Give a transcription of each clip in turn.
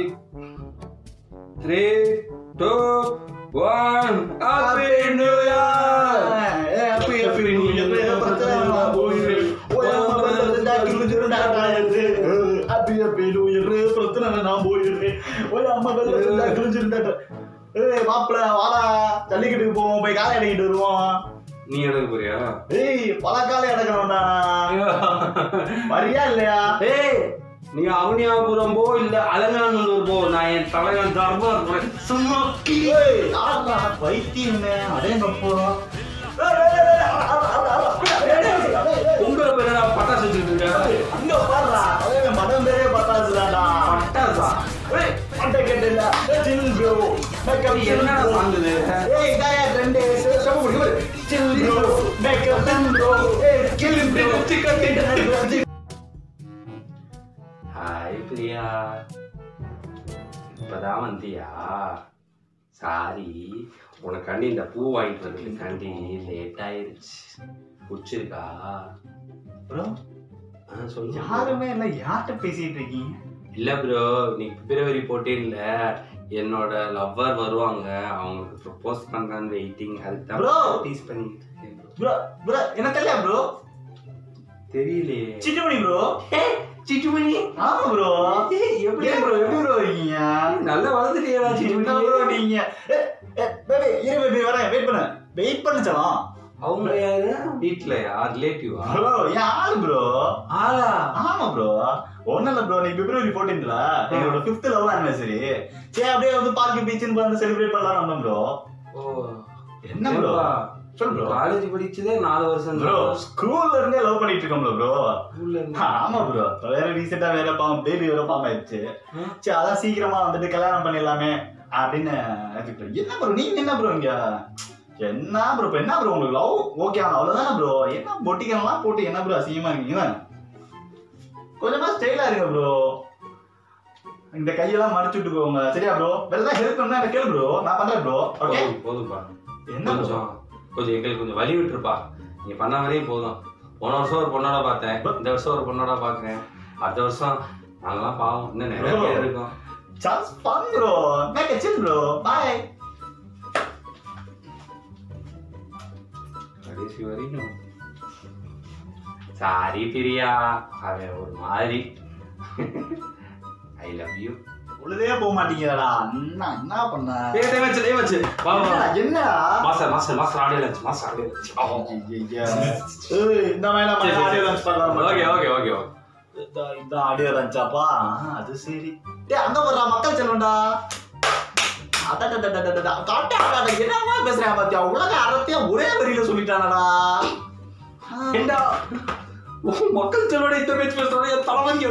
Three two one happy new year Happy, happy New Year. பிரச்சனை நான் போயிடுறேன். ஓயாம பண்றதுடா, கிழிஞ்சிருண்டா காயத்து. Happy, happy New Year. பிரச்சனை நான் போயிடுறேன். ஓயாம பண்றதுடா, கிழிஞ்சிருண்டா கா- ஏய், மாப்பிள, வாடா. ஜல்லிக்கட்டுக்கு போவோம் போய் காலை அடிக்கிட்டு வருவோம் நீ எடுக்க போறியா ஏய் பல காலை எடுக்கணும்டா வரியா இல்லையா ஏய் நீ அவனியாபுரம் போ இல்ல அலங்காநல்லூர் போ நான் என் தலைவன் தர்பார் போறேன் சும்மா ஏய், யாருடா பைத்தியமே அடேங்கப்போ உங்களை பேரடா பட்டாசு வச்சுட்டு இருக்க அங்க பாருடா அவன் மதம் பேரே பத்தாதுதான்டா பட்டாசா ஏய், மண்டை கெட்டுடா. ஏய், chill bro. Make up நீ chill என்னடா bro. வாங்குது ஏய், இதாயா trend? சரி, செம குடி, குடி. Chill bro. Make up chill bro. ஏய், kill bro. Chicken hi Priya இப்பதான் வந்தியா சாரி உனக்காண்டி இந்த பூ வாங்கிட்டு வந்ததுக்காண்டி லேட் ஆயிருச்சு பிடிச்சிருக்கா Bro, ஆ, சொல்லு யாருமே இல்ல யார்கிட்ட பேசிட்டு இருக்கீங்க இல்ல ப்ரோ நீ பிப்ரவரி போட்டீன்ல என்னோட லவ்வர் வருவாங்க அவங்களுக்கு ப்ரொபோஸ் பண்றான்னு வெயிட்டிங் அதுக்கு Bro. தான் டீஸ் பண்ணிட்டு இருக்கேன் bro. ப்ரோ ப்ரோ என்ன தெரியல ப்ரோ தெரியலையே சிட்டுமணி ப்ரோ சிட்டுமணி ஆமா ப்ரோ ஏய், எப்படி ஏன் ப்ரோ எப்படி ப்ரோ இருக்கீங்க நல்லா வளர்ந்துட்டியடா என்ன சிட்டுமணி ப்ரோ நீங்க ஏ, ஏ, baby, இரு பேபி வரேன் வெயிட் பண்ணு வெயிட் பண்ணு சலம் அவங்க யாரு வீட்லயா ரிலேட்டிவா ப்ரோ ஏன் ஆளு ப்ரோ ஆளா ஆமா ப்ரோ ஒன்னும் இல்ல ப்ரோ நீ பிப்ரவரி போட்டீங்களா எங்களோட ஃபிஃப்த் லவ் ஆனிவர்சரி சரி அப்படியே வந்து பார்க் பீச்சுன்னு வந்து செலிப்ரேட் பண்ணலாம் வந்தோம் ப்ரோ ஓ என்ன ப்ரோ சொல்லு ப்ரோ காலேஜ் படிச்சதே நாலு வருஷம் ப்ரோ ஸ்கூல்ல இருந்தே லவ் பண்ணிட்டு இருக்கோம்ல ப்ரோ ஸ்கூல்ல ஆமா ப்ரோ வேற ரீசெண்டா வேற பாவம் பேபி வேற பாவம் ஆயிடுச்சு ம். சரி அதான் சீக்கிரமா வந்துட்டு கல்யாணம் பண்ணிடலாமே அப்படின்னு எடுத்துக்கிட்டோம். என்ன ப்ரோ நீங்க என்ன ப்ரோ இங்க என்ன ப்ரோ இப்ப என்ன ப்ரோ உங்களுக்கு லவ் ஓகே ஆனா அவ்வளவுதானே ப்ரோ என்ன பொட்டிக்கலாம் போட்டு என்ன ப்ரோ அசிங்கமா இருக்கீங்க கொஞ்சமா ஸ்டைலா இருங்க ப்ரோ இந்த கையெல்லாம் மடிச்சு விட்டுக்கோங்க சரியா ப்ரோ வேற ஏதாவது ஹெல்ப் பண்ணா எனக்கு கேளு ப்ரோ நான் பண்றேன் ப்ரோ ஓகே போதும் போதும்பா என்ன ப்ரோ கொஞ்சம் கொஞ்சம் எங்களுக்கு கொஞ்சம் வழி விட்டுருப்பா நீ பண்ண வரையும் போதும் போன வருஷம் ஒரு பொண்ணோட பார்த்தேன் இந்த வருஷம் ஒரு பொண்ணோட பார்க்குறேன் அடுத்த வருஷம் நாங்கெல்லாம் பாவம் இன்னும் நிறைய Bro. பேர் இருக்கோம் Just fun, bro. Make a chill, bro. Bye. கடைசி வரைக்கும் சாரி பிரியா அவன் ஒரு மாதிரி ஐ லவ் யூ உழுதே போக மாட்டீங்கடா என்ன என்ன பண்ண டேய் வச்சு டேய் வச்சு வா வா என்னடா, என்னடா master master master audio launch master audio launch ஏய், இந்த மாதிரி நம்ம ஆடியோ லஞ்ச் பண்ணலாம் ஓகே ஓகே ஓகே ஓகே இந்த ஆடியோ லஞ்சாப்பா அது சரி டேய் அங்க வர்றா மக்கள் செல்வன்டா அடடடடடடட. காட்டு, அடடட, என்னம்மா பேசுறேன் பாத்தியா உலக அறத்தையா ஒரே வரியில சொல்லிட்டானடா ஏண்டா உன் மக்கள் செல்வட இந்த பேச்சு பேசுறாங்க என் தலைவலி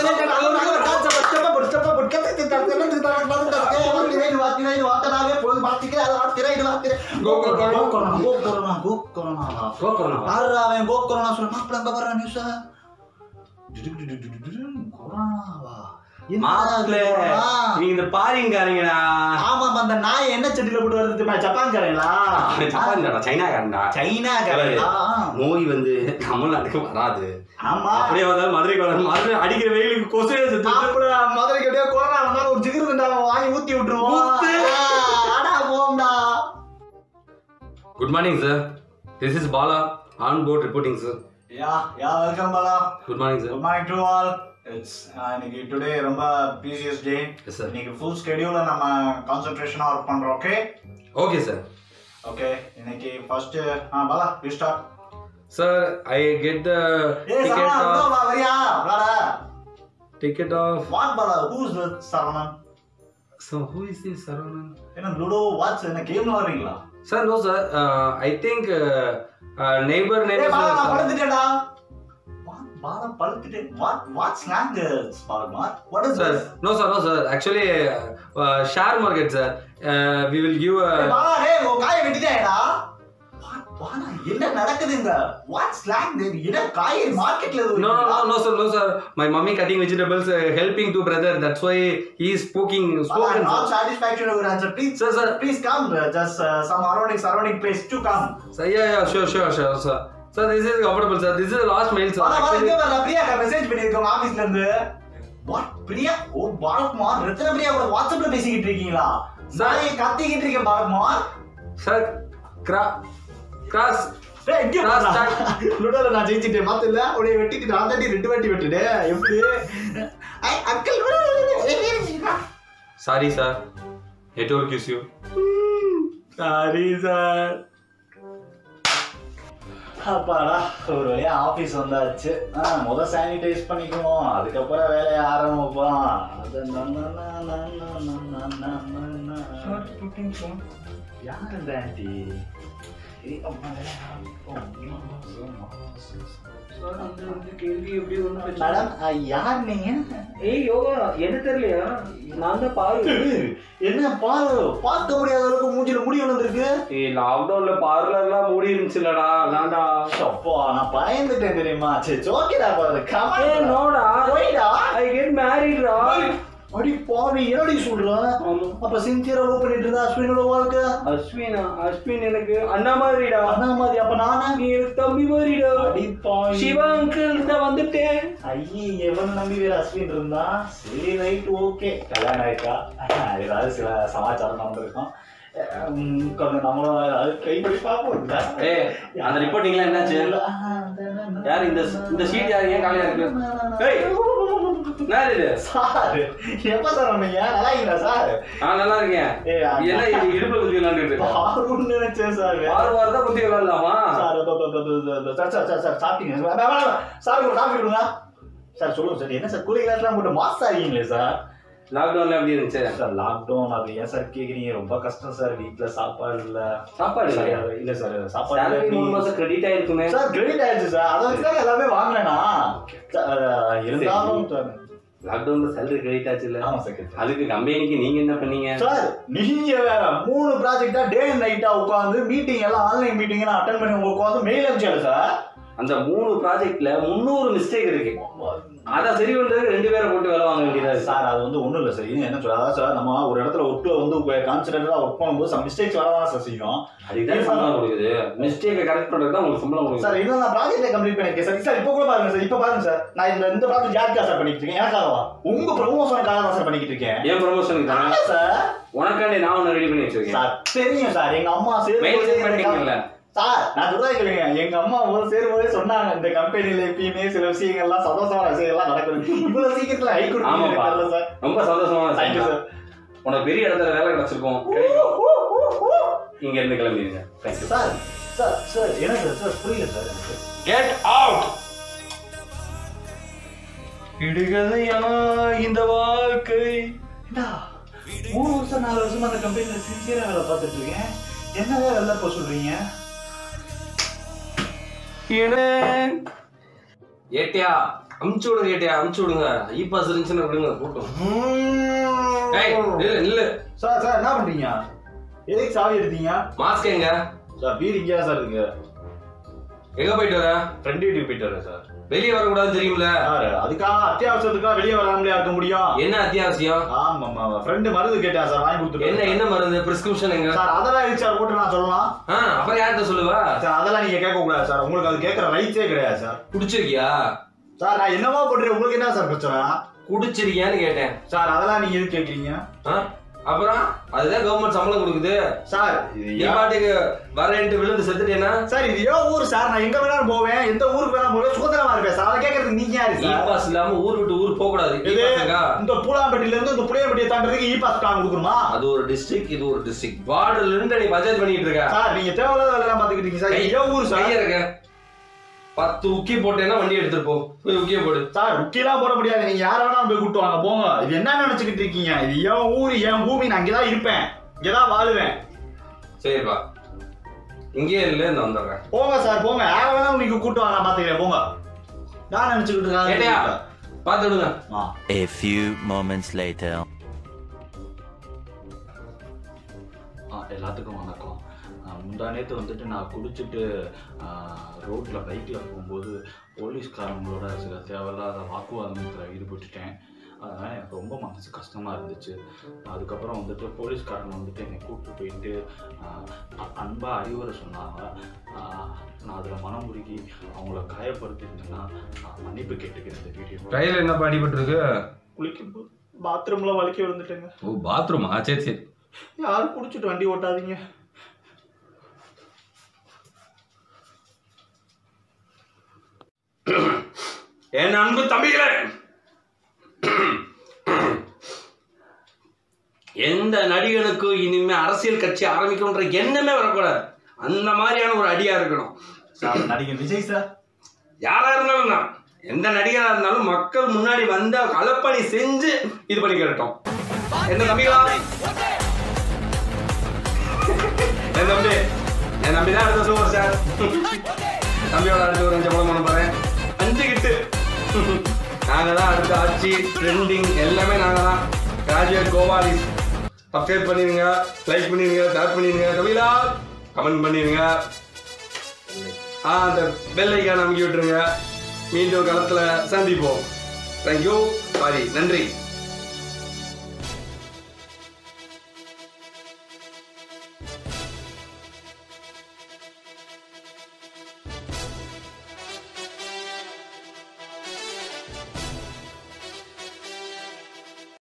மாப்பிள்ள நீங்க இந்த பாரிங்காரங்கடா அந்த நாய் என்ன செடியில போட்டு வருது தெரியுமா? ஜப்பான்காரங்களா ஜப்பான்டா சைனாக்காரன்டா சைனாக்காரங்களா நோய் வந்து தமிழ்நாட்டுக்கு வராது ஆமா அப்படியே வந்தாலும் மதுரைக்கு வராது மதுரை அடிக்கிற வெயிலுக்கு கொசுவே செத்து மாப்பிள்ள மதுரைக்கு அப்படியே கொரோனா வந்தாலும் ஒரு ஜிகிருந்தா வாங்கி ஊத்தி விட்டுருவோம் ஊத்து. அடா போம்டா good morning sir this is Bala on board reporting sir ya ya welcome Bala good morning sir good morning to all it's இன்னைக்கு டுடே ரொம்ப ப்ரீசியஸ் டே எஸ் சார் இன்னைக்கு ஃபுல் ஸ்கெடியூல நம்ம கான்சென்ட்ரேஷனா ஒர்க் பண்றோம் ஓகே ஓகே சார் ஓகே இன்னைக்கு first ah Bala you start sir I get the ஏய் ticket Saravana off bro, வரியா விளாடா ticket off what Bala who's the Saravanan so who is this Saravanan என்ன லுடோ வாட்ச் என்ன கேம் விளாடுறீங்களா sir no sir I think neighbour ஏய் பாலா நான் neighbour படுத்துட்டேன்டா வாட் பாலா படுத்துட்டேன் what what slang Bala what is sir this no sir no sir actually share market sir we will give ஏய் பாலா டேய் உன் காயை வெட்டிட்டேடா வாட் பாலா என்ன நடக்குதுங்க வாட் ஸ்லாங் என்ன காய் மார்க்கெட்ல No, no, no, no, sir, no, sir. My mummy cutting vegetables, uh, helping to brother. That's why he is spoken, Bala, spoken. not Sir. satisfaction of your answer. Please, Sir, sir. please come. uh, Just uh, some surrounding, surrounding place to come. Sir, yeah, yeah, sure, sure, sure, sir. Sir, this is comfortable, sir. This is the last mail, sir. வர வர Actually, இங்க வர பிரியாக்கா message பண்ணிருக்கோம் ஆபீஸ்ல இருந்து what Priya oh Balakumar Ratna Priya கூட வாட்ஸ்அப்ல பேசிக்கிட்டு இருக்கீங்களா நான் ஏன் கத்திக்கிட்டு இருக்கேன் பாலகுமார் சார் கிரா கிராஸ் டேய், எங்க Cross போறா? check. லுடோல நான் ஜெயிச்சிட்டேன் மாத்தல உடைய வெட்டிட்டு நான் தாண்டி ரெண்டு வாட்டி வெட்டுடே எப்படி ஐ, uncle sorry sir at work use you sorry sir அப்பாடா ஒரு வழியா ஆபீஸ் வந்தாச்சு ஆ, முத சானிடைஸ் பண்ணிக்குவோம் அதுக்கப்புறம் வேலையை ஆரம்பிப்போம் அது ந- ந- ந- ந- ந- ந- ந- ந- ந- ந. யார் இந்த ஆண்டி ஏய், அம்மா, வேலையை ஆரம்பிப்போம். மேடம் ஆ, யார் நீங்க ஏய் யோகா என்ன தெரியலையா நான் தான் பாரு என்ன பாரு பார்க்க முடியாத அளவுக்கு மூஞ்சில முடி வந்திருக்கு ஏய் லாக்டவுன்ல பார்லர்லாம் மூடி இருந்துச்சுலடா நான்டா அப்பா நான் பயந்துட்டேன் தெரியுமா சரி ஓகேடா பாரு ஏய் கமான் நோடா போய்டா ஐ கெட் மேரிட்ரா அடி பாவி என்னடி சொல்ற ஆமா அப்ப சின்சியரா லவ் பண்ணிட்டு இருந்தா அஸ்வினோட வாழ்க்கை அஸ்வினா அஸ்வின் எனக்கு அண்ணா மாதிரிடா அண்ணா மாதிரி அப்ப நானா நீ எனக்கு தம்பி மாதிரிடா அடி பாவி சிவா அங்கிள் தான் வந்துட்டேன் ஐயே எவன் நம்பி வேற அஸ்வின் இருந்தா சரி ரைட் ஓகே கல்யாணம் ஆயிட்டா ஏதாவது சில சமாச்சாரம் நடந்திருக்கும் உம், கொஞ்சம் நம்மளும் ஏதாவது ட்ரை பண்ணி பார்ப்போம் ஏய் அந்த ரிப்போர்ட்டிங்லாம் என்னாச்சு யார் இந்த இந்த ஷீட் யார் ஏன் காலியா இருக்கு ஏய் என்ன இது சார் எப்ப சார் வந்தீங்க நல்லா இருக்கீங்களா சார் நான் நல்லா இருக்கேன் ஏய், இது என்ன இது இடுப்புல குத்தி விளாண்டுட்டு பாருன்னு நினைச்சேன் சார் ஆறு வாரம் தான் குத்தி விளாடலாமா சார் அப்ப, அப்ப, அப்ப, அப்ப, சார் சார் சார் சார் சாப்பிட்டீங்க சார் வேணாம், வேணாம். சார் ஒரு காஃபி கொடுங்க சார் சொல்லுங்க சார் என்ன சார் கூலி கிளாஸ்லாம் போட்டு மாஸ் ஆகிங்களே சார் லாக்டவுன்ல எப்படி இருந்துச்சு சார் லாக்டவுன் அது ஏன் சார் கேக்குறீங்க ரொம்ப கஷ்டம் சார் வீட்ல சாப்பாடு இல்ல சாப்பாடு சார், இல்லையா இல்ல சார் சேலரி சாப்பாடு மூணு மாசம் கிரெடிட் ஆயிருக்குமே சார் கிரெடிட் ஆயிடுச்சு சார் அதை வச்சு தான் எல்லாமே வாங்கினேனா சார், இருந்தாலும் சார் லாக்டவுன்ல சேலரி கிரெடிட் ஆச்சு இல்ல ஆமா சார் அதுக்கு கம்பெனிக்கு நீங்க என்ன பண்ணீங்க சார் நீங்க வேற மூணு ப்ராஜெக்டா டே அண்ட் நைட்டா உட்காந்து மீட்டிங் எல்லாம் ஆன்லைன் மீட்டிங் எல்லாம் அட்டன் பண்ணி உங்களுக்கு உட்காந்து மெயில் அனுப்பிச்சாரு சார் அந்த மூணு ப்ராஜெக்ட்ல முந்நூறு மிஸ்டேக் இருக்கு அத சரி பண்றதுக்கு ரெண்டு பேரை போட்டு வேலை வாங்க வேண்டியதா இருக்கு சார் அது வந்து ஒண்ணும் இல்ல சார் இது என்ன சொல்ல அதாவது சார் நம்ம ஒரு இடத்துல ஒர்க்ல வந்து கான்சன்ட்ரேட்டடா ஒர்க் பண்ணும்போது சம் மிஸ்டேக்ஸ் வரதான் சார் செய்யும் அதுதான் சம்பளம் கொடுக்குது மிஸ்டேக்கை கரெக்ட் பண்றது தான் உங்களுக்கு சம்பளம் கொடுக்குது சார் இதை நான் ப்ராஜெக்ட் கம்ப்ளீட் பண்ணிருக்கேன் சார் சார் இப்போ கூட பாருங்க சார் இப்போ பாருங்க சார் நான் இந்த இந்த ப்ராஜெக்ட் யாருக்கா சார் பண்ணிட்டு இருக்கேன் எனக்காகவா உங்க ப்ரொமோஷனுக்காக தான் சார் பண்ணிக்கிட்டு இருக்கேன் ஏன் ப்ரொமோஷனுக்கு தானே ஆமா சார் உனக்காண்டி நான் ஒன்று ரெடி பண்ணி வச்சிருக்கேன் சார் தெரியும் சார் எங்க அம்மா மெயில் சென்ட் சேரும் பண்ணிட்டீங்கல்ல சார் நான் சொல்றதை கேளுங்க எங்க அம்மா ஒரு சேரும்போதே சொன்னாங்க இந்த கம்பெனில எப்பயுமே சில விஷயங்கள்லாம் சந்தோஷமான விஷயங்கள்லாம் நடக்குது இவ்வளவு சீக்கிரத்துல ஹை ஆமாப்பா. கொடுக்கல சார் ரொம்ப சந்தோஷமான தேங்க்யூ விஷயம் சார் தான். உனக்கு பெரிய இடத்துல வேலை கிடைச்சிருக்கும் கிடைக்கும் இங்க இருந்து கிளம்பிடுங்க தேங்க்யூ சார் சார் சார் என்ன சார் சார் புரியல சார் எனக்கு கெட் அவுட் இடுகதையா இந்த வாழ்க்கை ஏண்டா, மூணு வருஷம் நாலு வருஷமா அந்த கம்பெனில சின்சியரா வேலை பார்த்துட்டு இருக்கேன் என்னவே வேலை இப்போ சொல்றீங்க ஏட்டியா அமுச்சு விடுங்க ஏட்டியா அமுச்சு விடுங்க இ பாஸ் இருந்துச்சுன்னா விடுங்க கூட்டம் ஏய் நில்லு நில்லு சார் சார் என்ன பண்றீங்க எதுக்கு சாவி எடுத்தீங்க மாஸ்க் எங்க சார் வீடு இங்கேயா சார் இருக்கு எங்க போயிட்டு வர ஃப்ரெண்ட் வீட்டுக்கு போயிட்டு வரேன் சார் வெளியே வரக்கூடாது தெரியுமில சார் அதுக்காக அத்தியாவசியத்துக்காக வெளியே வராமலே இருக்க முடியும் என்ன அத்தியாவசியம் ஆமா ஃப்ரெண்டு மருந்து கேட்டேன் சார் வாங்கி கொடுத்துட்டு என்ன என்ன மருந்து பிரிஸ்கிரிப்ஷன் எங்க சார் அதெல்லாம் ரீசார்ஜ் போட்டு நான் சொல்லலாம் ஆ அப்புறம் யார்கிட்ட சொல்லுவா சார் அதெல்லாம் நீங்க கேட்க கூடாது சார் உங்களுக்கு அது கேட்கற ரைட்ஸே கிடையாது சார் குடிச்சிருக்கியா சார் நான் என்னவா பண்றேன் உங்களுக்கு என்ன சார் பிரச்சனை குடிச்சிருக்கியான்னு கேட்டேன் சார் அதெல்லாம் நீங்க எதுக்கு கேக்குறீங்க ஆ? அப்புறம் அதுதான் கவர்மெண்ட் சம்பளம் கொடுக்குது சார் இது நீ ஏன் பாட்டுக்கு வரேன்ட்டு விழுந்து செத்துட்டேன்னா சார் இது ஏன் ஊர் சார் நான் எங்க வேணாலும் போவேன் எந்த ஊருக்கு வேணாலும் போவேன் சுதந்திரமா இருப்பேன் சார் அதை கேட்கறதுக்கு நீங்க யாரு இ சார் பாஸ் இல்லாம ஊர் விட்டு ஊர் போக கூடாது இது E-pass-ங்கா? இந்த பூலாம்பட்டியில இருந்து இந்த புளியம்பட்டியை தாண்டறதுக்கு இ பாஸ் கார்டு கொடுக்கணுமா அது ஒரு டிஸ்ட்ரிக்ட் இது ஒரு டிஸ்ட்ரிக்ட் பார்டர்ல இருந்து நீ பஞ்சாயத்து பண்ணிட்டு இருக்க சார் நீங்க தேவையில்லாத வேலை எல்லாம் பாத்துக்கிட்டு இருக்கீங்க சார் இது ஏன் ஊர் சார் கைய இருக்க பத்து உக்கி போட்டேன்னா வண்டி எடுத்துட்டு போ போய் உக்கிய போடு சார் உக்கிலாம் போட முடியாது நீங்க யார வேணாலும் போய் கூட்டு வாங்க போங்க இது என்ன நினைச்சுக்கிட்டு இருக்கீங்க இது என் ஊர் என் பூமி நான் இங்கதான் இருப்பேன் இங்கதான் வாழுவேன் சரிப்பா இங்கே இல்ல இந்த வந்துடுறேன் போங்க சார் போங்க யார வேணாலும் நீங்க கூட்டு வாங்க நான் பாத்துக்கிறேன் போங்க நான் நினைச்சுக்கிட்டு ஏட்டையா இருக்கேன் பார்த்து விடுங்க ஆ A few moments later. ஆ, எல்லாத்துக்கும் வணக்கம் ஆ, முந்தா நேற்று வந்துட்டு நான் குடிச்சிட்டு ரோட்டில் பைக்கில் போகும்போது போலீஸ்காரங்களோட சில தேவையில்லாத வாக்குவாதத்தில் ஈடுபட்டுட்டேன் அதனால் எனக்கு ரொம்ப மனசு கஷ்டமாக இருந்துச்சு அதுக்கப்புறம் வந்துட்டு போலீஸ்காரங்க வந்துட்டு என்னை கூப்பிட்டு போயிட்டு அன்பாக அறிவுரை சொன்னாங்க ஆ, நான் நான் அதில் மனம் உருகி அவங்கள காயப்படுத்திருந்தேன்னா நான் மன்னிப்பு கேட்டுக்கிறேன் இந்த வீடியோ கையில என்ன அடிபட்டு இருக்கு குளிக்கும் போது பாத்ரூம்ல வலிக்கி விழுந்துட்டேங்க ஓ பாத்ரூமா சரி சரி யாரும் குடிச்சிட்டு வண்டி ஓட்டாதீங்க என் அன்பு தம்பிகளே எந்த நடிகனுக்கும் இனிமே அரசியல் கட்சி ஆரம்பிக்கணுன்ற எண்ணமே வரக்கூடாது அந்த மாதிரியான ஒரு அடியா இருக்கணும் சார் நடிகர் விஜய் சார் யாரா இருந்தாலும் தான் எந்த நடிகரா இருந்தாலும் மக்கள் முன்னாடி வந்த களப்பணி செஞ்சு இது பண்ணி கேட்டோம் என்ன தம்பிகளா என் தம்பி என் தம்பி தான் அடுத்த சூப்பர் சார் தம்பியோட அடுத்து ஒரு அஞ்சு படம் பண்ண போறேன் அஞ்சு கிட்டு நாங்க தான் அடுத்த ஆட்சி ட்ரெண்டிங் எல்லாமே நாங்க தான் கிராஜுவேட் கோவாலி சப்ஸ்கிரைப் பண்ணிருங்க லைக் பண்ணிருங்க ஷேர் பண்ணிருங்க கவிலா கமெண்ட் பண்ணிருங்க ஆ அந்த பெல் ஐக்கான் அமைக்கி விட்டுருங்க மீண்டும் களத்தில் சந்திப்போம் தேங்க்யூ சாரி நன்றி